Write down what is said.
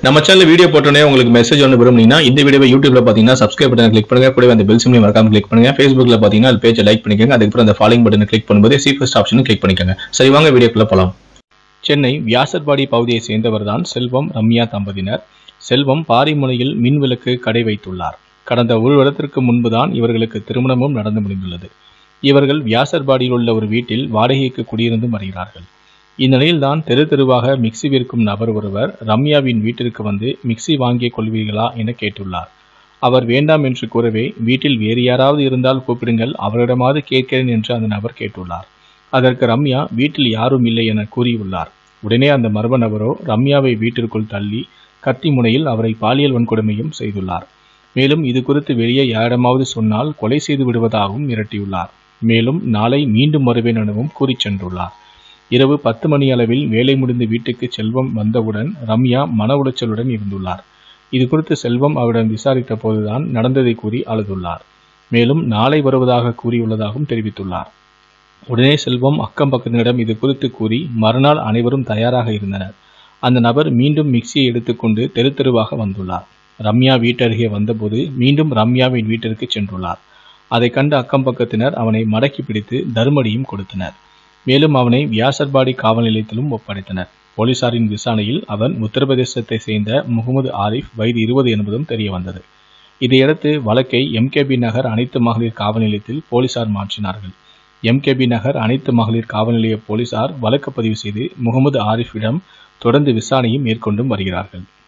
நம்ம channel video போட்டோன்னே உங்களுக்கு மெசேஜ் ஒன்று விரும்புனீங்கன்னா இந்த வீடியோவை யூடியூப்ல பார்த்தீங்கன்னா சப்ஸ்கிரைப் பட்டன் கிளிக் பண்ணுங்க கூடவே அந்த பெல் சிம்லையும் மறக்காம கிளிக் பண்ணுங்க ஃபேஸ்புக்ல பார்த்தீங்கன்னா அது பேஜை லைக் பண்ணிக்கோங்க அதுக்கப்புறம் அந்த ஃபாலோயிங் பட்டனை கிளிக் பண்ணும்போது சி ஃபர்ஸ்ட் ஆப்ஷனும் கிளிக் பண்ணிக்கோங்க சரி வாங்க வீடியோக்குள்ள போலாம் சென்னை வியாசர்பாடி பகுதியை சேர்ந்தவர் தான் செல்வம் ரம்யா தம்பதியினர் செல்வம் பாரிமுனையில் மின்விளக்கு கடை வைத்துள்ளார் கடந்த ஒரு வருடத்திற்கு முன்புதான் இவர்களுக்கு திருமணமும் நடந்து முடிந்துள்ளது இவர்கள் வியாசர்பாடியில் உள்ள ஒரு வீட்டில் வாடகைக்கு குடியிருந்து வருகிறார்கள் இந்நிலையில்தான் தெரு தெருவாக மிக்சி விற்கும் நபர் ஒருவர் ரம்யாவின் வீட்டிற்கு வந்து மிக்சி வாங்கிக் கொள்வீர்களா என கேட்டுள்ளார் அவர் வேண்டாம் என்று கூறவே வீட்டில் வேறு யாராவது இருந்தால் கூப்பிடுங்கள் அவரிடமாவது கேட்கிறேன் என்று அந்த நபர் கேட்டுள்ளார் அதற்கு ரம்யா வீட்டில் யாரும் இல்லை என கூறியுள்ளார் உடனே அந்த மர்ம நபரோ ரம்யாவை வீட்டிற்குள் தள்ளி கத்தி முனையில் அவரை பாலியல் வன்கொடுமையும் செய்துள்ளார் மேலும் இது குறித்து வெளியே யாரிடமாவது சொன்னால் கொலை செய்து விடுவதாகவும் மிரட்டியுள்ளார் மேலும் நாளை மீண்டும் வருவேன் எனவும் கூறிச் சென்றுள்ளார் இரவு பத்து மணி அளவில் வேலை முடிந்து வீட்டுக்கு செல்வம் வந்தவுடன் ரம்யா மன உளைச்சலுடன் இருந்துள்ளார் இது குறித்து செல்வம் அவரிடம் விசாரித்த போதுதான் நடந்ததை கூறி அழுதுள்ளார் மேலும் நாளை வருவதாக கூறியுள்ளதாகவும் தெரிவித்துள்ளார் உடனே செல்வம் அக்கம் பக்கத்தினரிடம் இது குறித்து கூறி மறுநாள் அனைவரும் தயாராக இருந்தனர் அந்த நபர் மீண்டும் மிக்சியை எடுத்துக்கொண்டு தெரு தெருவாக வந்துள்ளார் ரம்யா வீட்டருகே வந்தபோது மீண்டும் ரம்யாவின் வீட்டிற்கு சென்றுள்ளார் அதை கண்ட அக்கம் பக்கத்தினர் அவனை மடக்கி பிடித்து தர்மடியும் கொடுத்தனர் மேலும் அவனை வியாசர்பாடி காவல் நிலையத்திலும் ஒப்படைத்தனர் போலீசாரின் விசாரணையில் அவன் உத்தரப்பிரதேசத்தை சேர்ந்த முகமது ஆரிஃப் வயது இருபது என்பதும் தெரிய வந்தது இதையடுத்து வழக்கை எம்கேபி நகர் அனைத்து மகளிர் காவல் நிலையத்தில் போலீசார் மாற்றினார்கள் எம்கேபி நகர் அனைத்து மகளிர் காவல் நிலைய போலீசார் வழக்கு பதிவு செய்து முகமது ஆரிஃபிடம் தொடர்ந்து விசாரணையும் மேற்கொண்டும் வருகிறார்கள்